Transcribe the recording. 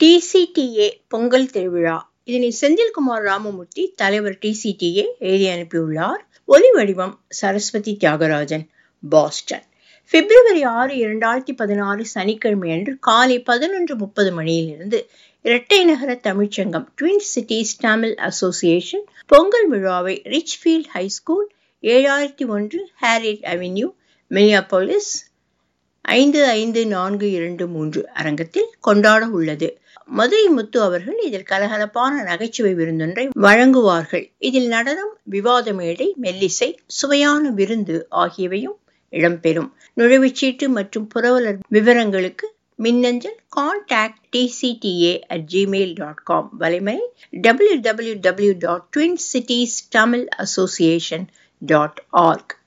டிசிடிஏ பொங்கல் திருவிழா இதனை செந்தில்குமார் ராமமூர்த்தி தலைவர் டிசிடிஏ எழுதி அனுப்பியுள்ளார் ஒலி வடிவம் சரஸ்வதி தியாகராஜன் பாஸ்டன் பிப்ரவரி ஆறு இரண்டாயிரத்தி பதினாறு சனிக்கிழமை அன்று காலை பதினொன்று முப்பது மணியிலிருந்து இரட்டை நகர தமிழ்ச்சங்கம் twin cities Tamil association Pongal விழாவை ரிச்ஃபீல்ட் ஹைஸ்கூல் ஏழாயிரத்தி ஒன்று ஹேரிட் அவென்யூ மினியாபோலிஸ் ஐந்து ஐந்து நான்கு இரண்டு மூன்று அரங்கத்தில் கொண்டாட உள்ளது மதுரை முத்து அவர்கள் இதில் கலகலப்பான நகைச்சுவை விருந்தொன்றை வழங்குவார்கள் இதில் நடனம் விவாத மேடை மெல்லிசை சுவையான விருந்து ஆகியவையும் இடம்பெறும் நுழைவுச்சீட்டு மற்றும் புரவலர் விவரங்களுக்கு மின்னஞ்சல் contact TCTA at gmail dot com வலைமை W W W dot twin cities Tamil association dot arc